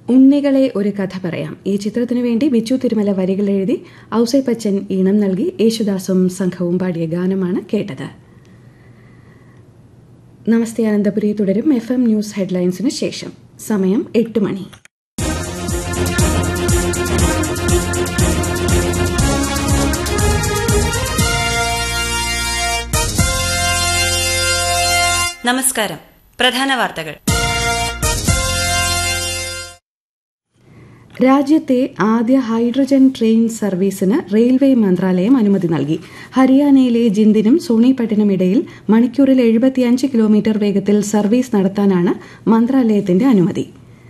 ഉണ്ണികളെ ഒരു കഥ പറയാം ഈ ചിത്രത്തിനു വേണ്ടി ബിച്ചു തിരുമല വരികൾ എഴുതി ഔസൈപ്പച്ചൻ ഈണം നൽകി യേശുദാസും സംഘവും പാടിയ ഗാനമാണ് കേട്ടത് നമസ്തേ അനന്തപുരി തുടരും എഫ് എം ന്യൂസ് ഹെഡ്ലൈൻസിന് ശേഷം സമയം എട്ട് മണി നമസ്കാരം പ്രധാന വാർത്തകൾ രാജ്യത്തെ ആദ്യ ഹൈഡ്രജൻ ട്രെയിൻ സർവീസിന് റെയിൽവേ മന്ത്രാലയം അനുമതി നൽകി ഹരിയാനയിലെ ജിന്ദിനും സോണിപട്ടിനും ഇടയിൽ മണിക്കൂറിൽ എഴുപത്തിയഞ്ച് കിലോമീറ്റർ വേഗത്തിൽ സർവീസ് നടത്താനാണ് മന്ത്രാലയത്തിന്റെ അനുമതി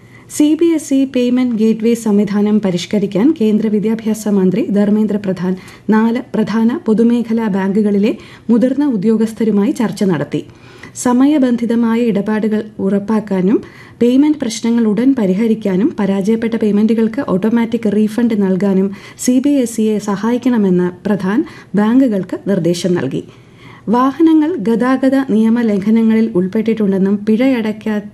C B S E payment gateway സംവിധാനം പരിഷ്കരിക്കാൻ കേന്ദ്ര വിദ്യാഭ്യാസ മന്ത്രി ധർമ്മേന്ദ്ര പ്രധാൻ നാല് പ്രധാന പൊതുമേഖലാ ബാങ്കുകളിലെ മുതിർന്ന ഉദ്യോഗസ്ഥരുമായി ചർച്ച നടത്തി സമയബന്ധിതമായ ഇടപാടുകൾ ഉറപ്പാക്കാനും പേയ്മെന്റ് പ്രശ്നങ്ങൾ ഉടൻ പരിഹരിക്കാനും പരാജയപ്പെട്ട പേയ്മെന്റുകൾക്ക് ഓട്ടോമാറ്റിക് റീഫണ്ട് നൽകാനും സി ബി എസ് ഇയെ സഹായിക്കണമെന്ന് പ്രധാൻ ബാങ്കുകൾക്ക് നിർദ്ദേശം നൽകി വാഹനങ്ങൾ ഗതാഗത നിയമലംഘനങ്ങളിൽ ഉൾപ്പെട്ടിട്ടുണ്ടെന്നും പിഴയടയ്ക്കാത്ത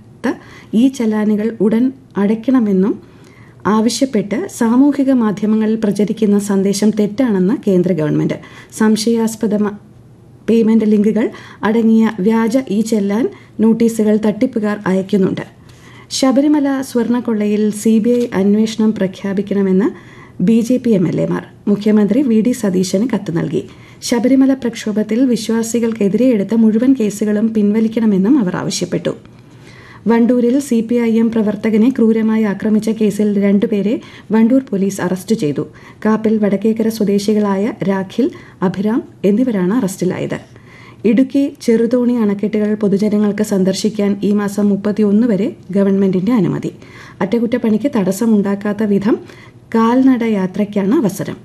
ഈ ചലാനുകൾ ഉടൻ അടയ്ക്കണമെന്നും ആവശ്യപ്പെട്ട് സാമൂഹിക മാധ്യമങ്ങളിൽ പ്രചരിക്കുന്ന സന്ദേശം തെറ്റാണെന്ന് കേന്ദ്ര ഗവൺമെന്റ് സംശയാസ്പദ പേയ്മെന്റ് ലിങ്കുകൾ അടങ്ങിയ വ്യാജ ഇ ചെല്ലാൻ നോട്ടീസുകൾ തട്ടിപ്പുകാർ അയക്കുന്നുണ്ട് ശബരിമല സ്വർണ്ണക്കൊള്ളയിൽ സി ബി ഐ അന്വേഷണം പ്രഖ്യാപിക്കണമെന്ന് B J P M L എമാർ മുഖ്യമന്ത്രി വി ഡി സതീശന് കത്ത് നൽകി ശബരിമല പ്രക്ഷോഭത്തിൽ വിശ്വാസികൾക്കെതിരെ എടുത്ത മുഴുവൻ കേസുകളും പിൻവലിക്കണമെന്നും അവർ ആവശ്യപ്പെട്ടു വണ്ടൂരിൽ സി പി ഐ എം പ്രവർത്തകനെ ക്രൂരമായി ആക്രമിച്ച കേസിൽ രണ്ടുപേരെ വണ്ടൂർ പോലീസ് അറസ്റ്റ് ചെയ്തു കാപ്പിൽ വടക്കേക്കര സ്വദേശികളായ രാഖിൽ അഭിരാം എന്നിവരാണ് അറസ്റ്റിലായത് ഇടുക്കി ചെറുതോണി അണക്കെട്ടുകൾ പൊതുജനങ്ങൾക്ക് സന്ദർശിക്കാൻ ഈ മാസം മുപ്പത്തിയൊന്ന് വരെ ഗവൺമെന്റിന്റെ അനുമതി അറ്റകുറ്റപ്പണിക്ക് തടസ്സമുണ്ടാക്കാത്ത വിധം കാൽനട യാത്രയ്ക്കാണ് അവസരം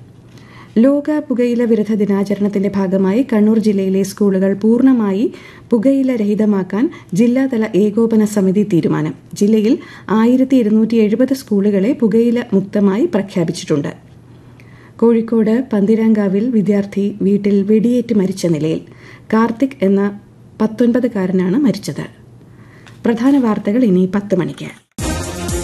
ലോക പുകയില വിരുദ്ധ ദിനാചരണത്തിന്റെ ഭാഗമായി കണ്ണൂർ ജില്ലയിലെ സ്കൂളുകൾ പൂർണ്ണമായി പുകയില രഹിതമാക്കാൻ ജില്ലാതല ഏകോപന സമിതി തീരുമാനം ജില്ലയിൽ ആയിരത്തി ഇരുന്നൂറ്റി എഴുപത് സ്കൂളുകളെ പുകയില മുക്തമായി പ്രഖ്യാപിച്ചിട്ടുണ്ട് കോഴിക്കോട് പന്തിരാങ്കാവിൽ വിദ്യാർത്ഥി വീട്ടിൽ വെടിയേറ്റ് മരിച്ച നിലയിൽ കാർത്തിക് എന്ന പത്തൊൻപതുകാരനാണ് മരിച്ചത് പ്രധാന വാർത്തകൾ ഇനി പത്ത് മണിക്ക്